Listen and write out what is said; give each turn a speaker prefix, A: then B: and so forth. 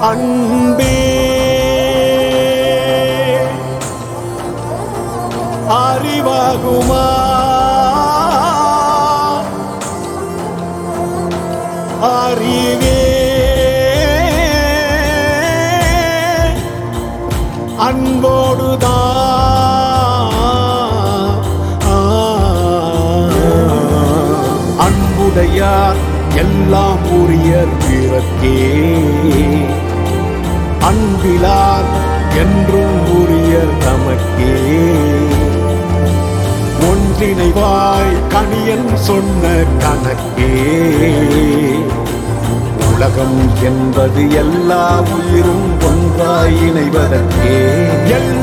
A: அன்பே அறிவாகுமா அறிவே அன்போடுதான் அன்புடையார் எல்லாம் உரிய பிறக்கே அன்பிலார் என்றும் உரிய தமக்கே ஒன்றிணைவாய் கணியன் சொன்ன கணக்கே உலகம் என்பது எல்லா உயிரும் ஒன்றாய் இணைவதற்கே எல்லா